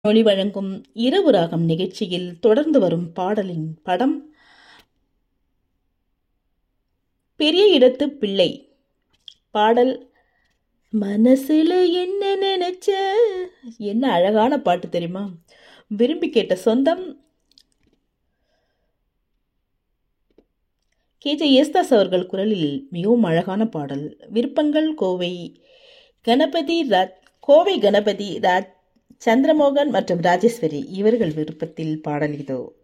ஒளி வழங்கும் இரவு ராகம் நிகழ்ச்சியில் தொடர்ந்து வரும் பாடலின் படம் பெரிய இடத்து பிள்ளை பாடல் மனசுல என்ன நினைச்ச என்ன அழகான பாட்டு தெரியுமா விரும்பி கேட்ட சொந்தம் கேஜே யேசுதாஸ் அவர்கள் குரலில் மிகவும் அழகான பாடல் விருப்பங்கள் கோவை கணபதி ராஜ் கோவை கணபதி ராஜ் சந்திரமோகன் மற்றும் ராஜேஸ்வரி இவர்கள் விருப்பத்தில் பாடல் இதோ